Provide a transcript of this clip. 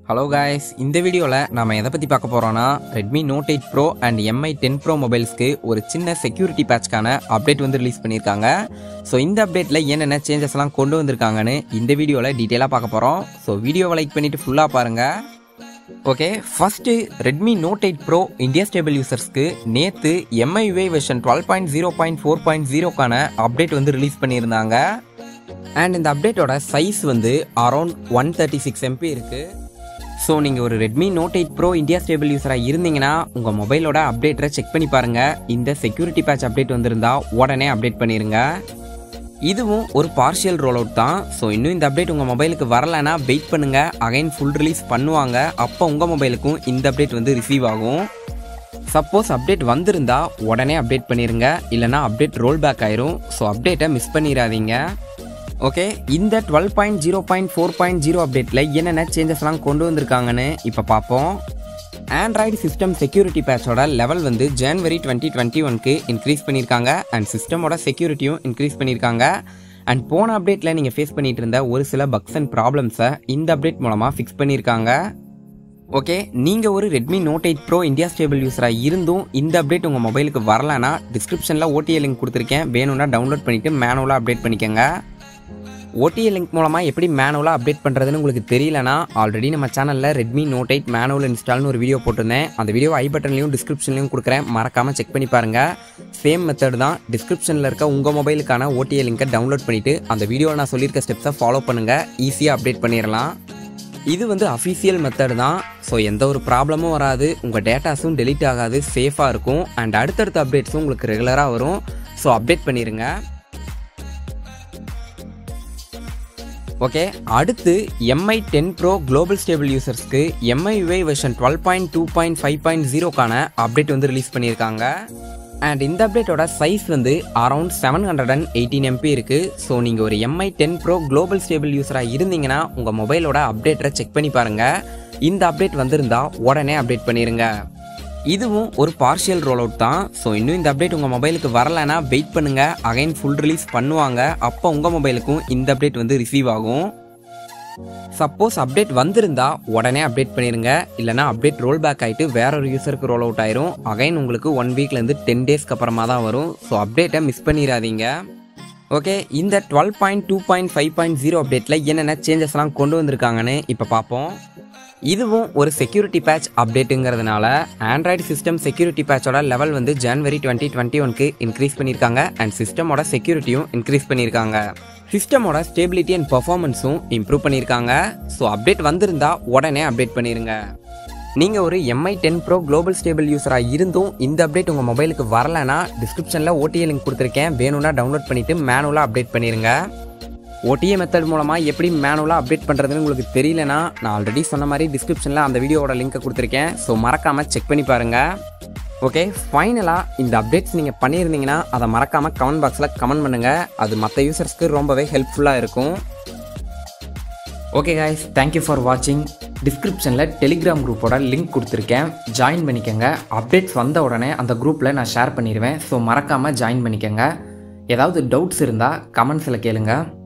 hello guys இந்த வீடியோவில் நாம எதை பற்றி பார்க்க போகிறோன்னா Redmi note eight Pro and MI ten Pro மொபைல்ஸ்க்கு ஒரு சின்ன செக்யூரிட்டி பேட்ச்க்கான அப்டேட் வந்து ரிலீஸ் பண்ணியிருக்காங்க ஸோ இந்த அப்டேட்டில் என்னென்ன சேஞ்சஸ்லாம் கொண்டு வந்திருக்காங்கன்னு இந்த வீடியோவில் டீட்டெயிலாக பார்க்க போகிறோம் ஸோ வீடியோவை லைக் பண்ணிவிட்டு ஃபுல்லாக பாருங்கள் okay first Redmi note eight bro India stable யூசர்ஸ்க்கு நேற்று MIUI version twelve point zero point four point ஜீரோக்கான அப்டேட் வந்து ரிலீஸ் பண்ணியிருந்தாங்க அண்ட் இந்த அப்டேட்டோட சைஸ் வந்து around one thirty six MB இருக்குது ஸோ நீங்கள் ஒரு Redmi note eight bro India stable யூஸராக இருந்தீங்கன்னா உங்கள் மொபைலோட அப்டேட்டரை செக் பண்ணி பாருங்கள் இந்த செக்யூரிட்டி பேட்ச் அப்டேட் வந்திருந்தா உடனே அப்டேட் பண்ணிடுங்க இதுவும் ஒரு பார்ஷியல் ரோல் அவுட் தான் ஸோ இன்னும் இந்த அப்டேட் உங்கள் மொபைலுக்கு வரலைன்னா வெயிட் பண்ணுங்கள் அகைன் ஃபுல் ரிலீஸ் பண்ணுவாங்க அப்போ உங்கள் மொபைலுக்கும் இந்த அப்டேட் வந்து ரிசீவ் ஆகும் சப்போஸ் அப்டேட் வந்திருந்தா உடனே அப்டேட் பண்ணிடுங்க இல்லைனா அப்டேட் ரோல் பேக் ஆயிரும் ஸோ அப்டேட்டை மிஸ் பண்ணிடாதீங்க ஓகே இந்த twelve point zero point four point zero அப்டேட்டில் என்னென்ன சேஞ்சஸ்லாம் கொண்டு வந்திருக்காங்கன்னு இப்போ பார்ப்போம் ஆண்ட்ராய்டு சிஸ்டம் செக்யூரிட்டி பேட்சோட லெவல் வந்து ஜனவரி டுவெண்ட்டி டுவெண்ட்டி ஒன்க்கு இன்க்ரீஸ் பண்ணியிருக்காங்க அண்ட் சிஸ்டமோட செக்யூரிட்டியும் இன்க்ரீஸ் பண்ணியிருக்காங்க அண்ட் போன அப்டேட்டில் நீங்கள் ஃபேஸ் பண்ணிட்டு இருந்த ஒரு சில பக்ஸ் அண்ட் ப்ராப்ளம்ஸை இந்த அப்டேட் மூலமாக ஃபிக்ஸ் பண்ணியிருக்காங்க ஓகே நீங்கள் ஒரு Redmi note eight bro India stable யூஸராக இருந்தும் இந்த அப்டேட் உங்கள் மொபைலுக்கு வரலனா டிஸ்கிரிப்ஷனில் ஓடிஏ லிங்க் கொடுத்துருக்கேன் வேணும்னா டவுன்லோட் பண்ணிவிட்டு மேனுவலாக அப்டேட் பண்ணிக்கோங்க ஓடிஏ லிங்க் மூலமாக எப்படி மேனுவலாக அப்டேட் பண்ணுறதுன்னு உங்களுக்கு தெரியலனா ஆல்ரெடி நம்ம சேனலில் ரெட்மி நோட் எயிட் மேனுவல் இன்ஸ்டால்னு ஒரு வீடியோ போட்டிருந்தேன் அந்த வீடியோ ஐ பட்டன்லையும் டிஸ்கிரிப்ஷன்லையும் கொடுக்குறேன் மறக்காமல் செக் பண்ணி பாருங்கள் சேம் மெத்தட் தான் டிஸ்கிரிப்ஷனில் இருக்க உங்கள் மொபைலுக்கான ஓடிஏ லிங்கை டவுன்லோட் பண்ணிவிட்டு அந்த வீடியோவில் நான் சொல்லியிருக்க ஸ்டெப்ஸை ஃபாலோ பண்ணுங்கள் ஈஸியாக அப்டேட் பண்ணிடலாம் இது வந்து அஃபீஷியல் மெத்தட் தான் ஸோ எந்த ஒரு ப்ராப்ளமும் வராது உங்கள் டேட்டாஸும் டெலீட் ஆகாது சேஃபாக இருக்கும் அண்ட் அடுத்தடுத்த அப்டேட்ஸும் உங்களுக்கு ரெகுலராக வரும் ஸோ அப்டேட் பண்ணிடுங்க ஓகே அடுத்து MI ten pro global stable யூசர்ஸ்க்கு MI version twelve point two point five point ஜீரோக்கான அப்டேட் வந்து ரிலீஸ் பண்ணியிருக்காங்க அண்ட் இந்த அப்டேட்டோட சைஸ் வந்து around seven hundred and eighteen MB இருக்குது ஸோ நீங்கள் ஒரு MI ten pro global stable யூஸராக இருந்தீங்கன்னா உங்கள் மொபைலோட அப்டேட்டரை செக் பண்ணி பாருங்கள் இந்த அப்டேட் வந்திருந்தா உடனே அப்டேட் பண்ணிடுங்க இதுவும் ஒரு பார்ஷியல் ரோல் அவுட் தான் ஸோ இன்னும் இந்த அப்டேட் உங்கள் மொபைலுக்கு வரலைன்னா வெயிட் பண்ணுங்கள் அகைன் ஃபுல் ரிலீஸ் பண்ணுவாங்க அப்போ உங்கள் மொபைலுக்கும் இந்த அப்டேட் வந்து ரிசீவ் ஆகும் சப்போஸ் அப்டேட் வந்திருந்தா உடனே அப்டேட் பண்ணிடுங்க இல்லைனா அப்டேட் ரோல் பேக் ஆகிட்டு வேற ஒரு யூசருக்கு ரோல் அவுட் ஆயிரும் அகைன் உங்களுக்கு ஒன் வீக்லேருந்து டென் டேஸ்க்கு அப்புறமா தான் வரும் ஸோ அப்டேட்டை மிஸ் பண்ணிடாதீங்க ஓகே இந்த twelve point two point five point zero அப்டேட்டில் என்னென்ன சேஞ்சஸ்லாம் கொண்டு வந்திருக்காங்கன்னு இப்போ பார்ப்போம் இதுவும் ஒரு செக்யூரிட்டி பேட்ச் அப்டேட்டுங்கிறதுனால ஆண்ட்ராய்டு சிஸ்டம் செக்யூரிட்டி பேட்சோட லெவல் வந்து ஜனவரி டுவெண்ட்டி டுவெண்ட்டி ஒன்க்கு இன்க்ரீஸ் பண்ணியிருக்காங்க அண்ட் சிஸ்டமோட செக்யூரிட்டியும் இன்க்ரீஸ் பண்ணியிருக்காங்க சிஸ்டமோட ஸ்டேபிலிட்டி அண்ட் பர்ஃபார்மன்ஸும் இம்ப்ரூவ் பண்ணியிருக்காங்க ஸோ அப்டேட் வந்திருந்தா உடனே அப்டேட் பண்ணிடுங்க நீங்கள் ஒரு MI ten pro global stable யூஸராக இருந்தும் இந்த அப்டேட் உங்கள் மொபைலுக்கு வரலைன்னா டிஸ்கிரிப்ஷனில் ஓடிஏ லிங்க் கொடுத்துருக்கேன் வேணும்னா டவுன்லோட் பண்ணிவிட்டு மேனுவலாக அப்டேட் பண்ணிடுங்க ஓடிஏ மெத்தட் மூலமாக எப்படி மேனுவலாக அப்டேட் பண்ணுறதுன்னு உங்களுக்கு தெரியலனா நான் ஆல்ரெடி சொன்ன மாதிரி டிஸ்கிரிப்ஷனில் அந்த வீடியோவோட லிங்க்கை கொடுத்துருக்கேன் ஸோ மறக்காமல் செக் பண்ணி பாருங்கள் ஓகே ஃபைனலாக இந்த அப்டேட்ஸ் நீங்கள் பண்ணியிருந்தீங்கன்னா அதை மறக்காமல் கமெண்ட் பாக்ஸில் கமெண்ட் பண்ணுங்கள் அது மற்ற யூசர்ஸ்க்கு ரொம்பவே ஹெல்ப்ஃபுல்லாக இருக்கும் ஓகே காய்ஸ் தேங்க்யூ ஃபார் வாட்சிங் டிஸ்கிரிப்ஷனில் டெலிகிராம் குரூப்போட லிங்க் கொடுத்துருக்கேன் ஜாயின் பண்ணிக்கோங்க அப்டேட்ஸ் வந்த உடனே அந்த குரூப்பில் நான் ஷேர் பண்ணிடுவேன் ஸோ மறக்காமல் ஜாயின் பண்ணிக்கோங்க ஏதாவது டவுட்ஸ் இருந்தால் கமெண்ட்ஸில் கேளுங்கள்